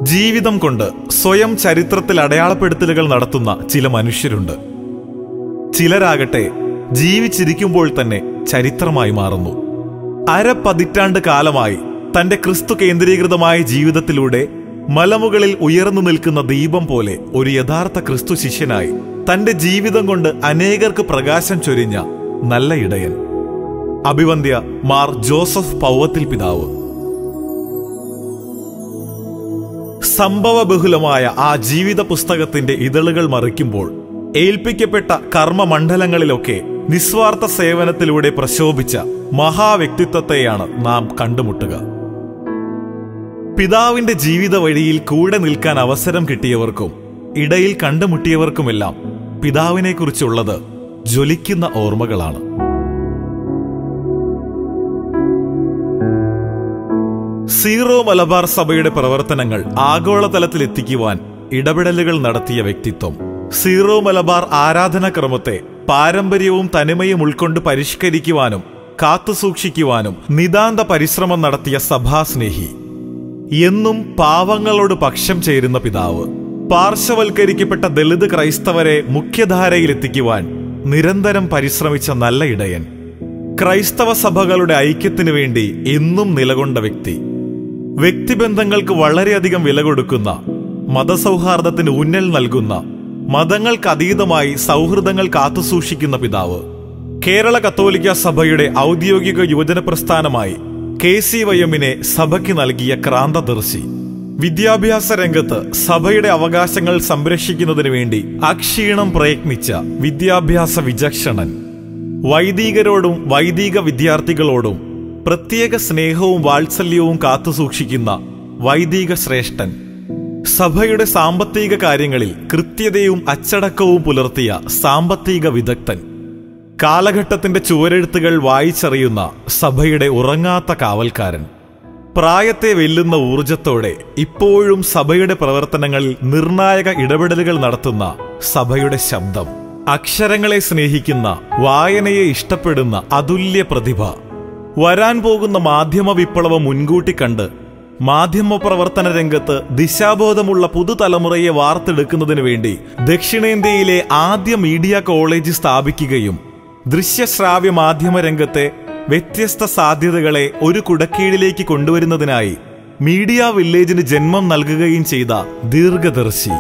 ജീവിതം കൊണ്ട് സ്വയം ചരിത്രത്തിൽ അടയാളപ്പെടുത്തലുകൾ നടത്തുന്ന ചില മനുഷ്യരുണ്ട് ചിലരാകട്ടെ ജീവിച്ചിരിക്കുമ്പോൾ തന്നെ ചരിത്രമായി മാറുന്നു അര പതിറ്റാണ്ട് കാലമായി തന്റെ ക്രിസ്തു കേന്ദ്രീകൃതമായ ജീവിതത്തിലൂടെ മലമുകളിൽ ഉയർന്നു നിൽക്കുന്ന ദീപം പോലെ ഒരു യഥാർത്ഥ ക്രിസ്തു ശിഷ്യനായി തന്റെ ജീവിതം കൊണ്ട് അനേകർക്ക് പ്രകാശം ചൊരിഞ്ഞ നല്ല ഇടയൻ അഭിവന്ധ്യ മാർ ജോസഫ് പൗവത്തിൽ പിതാവ് സംഭവബഹുലമായ ആ ജീവിത പുസ്തകത്തിന്റെ ഇതളുകൾ മറിക്കുമ്പോൾ ഏൽപ്പിക്കപ്പെട്ട കർമ്മമണ്ഡലങ്ങളിലൊക്കെ നിസ്വാർത്ഥ സേവനത്തിലൂടെ പ്രശോഭിച്ച മഹാവ്യക്തിത്വത്തെയാണ് നാം കണ്ടുമുട്ടുക പിതാവിന്റെ ജീവിത വഴിയിൽ കൂടെ നിൽക്കാൻ അവസരം കിട്ടിയവർക്കും ഇടയിൽ കണ്ടുമുട്ടിയവർക്കുമെല്ലാം പിതാവിനെക്കുറിച്ചുള്ളത് ജ്വലിക്കുന്ന ഓർമ്മകളാണ് സീറോ മലബാർ സഭയുടെ പ്രവർത്തനങ്ങൾ ആഗോളതലത്തിൽ എത്തിക്കുവാൻ ഇടപെടലുകൾ നടത്തിയ വ്യക്തിത്വം സീറോ മലബാർ ആരാധനാക്രമത്തെ പാരമ്പര്യവും തനിമയും ഉൾക്കൊണ്ട് പരിഷ്കരിക്കുവാനും കാത്തുസൂക്ഷിക്കുവാനും നിതാന്ത പരിശ്രമം നടത്തിയ സഭാസ്നേഹി എന്നും പാവങ്ങളോട് പക്ഷം ചേരുന്ന പിതാവ് പാർശ്വവൽക്കരിക്കപ്പെട്ട ദളിത് ക്രൈസ്തവരെ മുഖ്യധാരയിലെത്തിക്കുവാൻ നിരന്തരം പരിശ്രമിച്ച നല്ല ഇടയൻ ക്രൈസ്തവ സഭകളുടെ ഐക്യത്തിനു വേണ്ടി എന്നും നിലകൊണ്ട വ്യക്തി വ്യക്തിബന്ധങ്ങൾക്ക് വളരെയധികം വില കൊടുക്കുന്ന മതസൗഹാർദ്ദത്തിന് ഊന്നൽ നൽകുന്ന മതങ്ങൾക്കതീതമായി സൗഹൃദങ്ങൾ കാത്തുസൂക്ഷിക്കുന്ന പിതാവ് കേരള കത്തോലിക്ക സഭയുടെ ഔദ്യോഗിക യുവജന പ്രസ്ഥാനമായി കെ സി വൈ എമ്മിനെ സഭയ്ക്ക് നൽകിയ ക്രാന്തദർശി വിദ്യാഭ്യാസ രംഗത്ത് സഭയുടെ അവകാശങ്ങൾ സംരക്ഷിക്കുന്നതിന് വേണ്ടി അക്ഷീണം പ്രയത്നിച്ച വിദ്യാഭ്യാസ വിചക്ഷണൻ വൈദികരോടും വൈദിക വിദ്യാർത്ഥികളോടും പ്രത്യേക സ്നേഹവും വാത്സല്യവും കാത്തുസൂക്ഷിക്കുന്ന വൈദിക ശ്രേഷ്ഠൻ സഭയുടെ സാമ്പത്തിക കാര്യങ്ങളിൽ കൃത്യതയും അച്ചടക്കവും പുലർത്തിയ സാമ്പത്തിക വിദഗ്ധൻ കാലഘട്ടത്തിന്റെ ചുവരെഴുത്തുകൾ വായിച്ചറിയുന്ന സഭയുടെ ഉറങ്ങാത്ത കാവൽക്കാരൻ പ്രായത്തെ വെല്ലുന്ന ഊർജത്തോടെ ഇപ്പോഴും സഭയുടെ പ്രവർത്തനങ്ങളിൽ നിർണായക ഇടപെടലുകൾ നടത്തുന്ന സഭയുടെ ശബ്ദം അക്ഷരങ്ങളെ സ്നേഹിക്കുന്ന വായനയെ ഇഷ്ടപ്പെടുന്ന അതുല്യ പ്രതിഭ വരാൻ പോകുന്ന മാധ്യമ വിപ്ലവം മുൻകൂട്ടി കണ്ട് മാധ്യമ പ്രവർത്തന രംഗത്ത് ദിശാബോധമുള്ള പുതുതലമുറയെ വാർത്തെടുക്കുന്നതിനു വേണ്ടി ദക്ഷിണേന്ത്യയിലെ ആദ്യ മീഡിയ കോളേജ് സ്ഥാപിക്കുകയും ദൃശ്യശ്രാവ്യ മാധ്യമ രംഗത്തെ വ്യത്യസ്ത സാധ്യതകളെ ഒരു കുടക്കീഴിലേക്ക് കൊണ്ടുവരുന്നതിനായി മീഡിയ വില്ലേജിന് ജന്മം നൽകുകയും ചെയ്ത ദീർഘദർശി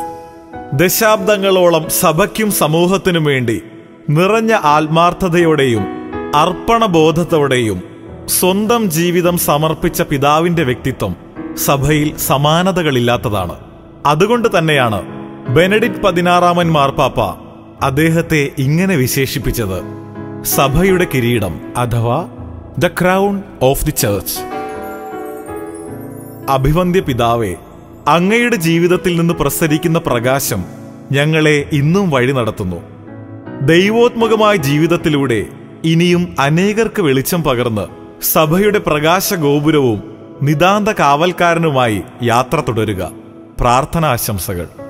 ദശാബ്ദങ്ങളോളം സഭയ്ക്കും സമൂഹത്തിനും വേണ്ടി നിറഞ്ഞ ആത്മാർത്ഥതയോടെയും അർപ്പണബോധത്തോടെയും സ്വന്തം ജീവിതം സമർപ്പിച്ച പിതാവിന്റെ വ്യക്തിത്വം സഭയിൽ സമാനതകളില്ലാത്തതാണ് അതുകൊണ്ട് തന്നെയാണ് ബെനഡിക്ട് പതിനാറാമൻ മാർപ്പാപ്പ അദ്ദേഹത്തെ ഇങ്ങനെ വിശേഷിപ്പിച്ചത് സഭയുടെ കിരീടം അഥവാ the crown of the church അഭിവന്ദ്യ പിതാവേ അങ്ങയുടെ ജീവിതത്തിൽ നിന്ന് പ്രസരിക്കുന്ന പ്രകാശം ഞങ്ങളെ ഇന്നും വഴി നടത്തുന്നു ദൈവോത്മകമായ ജീവിതത്തിലൂടെ ഇനിയും അനേകർക്ക് വെളിച്ചം പകർന്ന് സഭയുടെ പ്രകാശ ഗോപുരവും നിതാന്ത കാവൽക്കാരനുമായി യാത്ര തുടരുക പ്രാർത്ഥനാശംസകൾ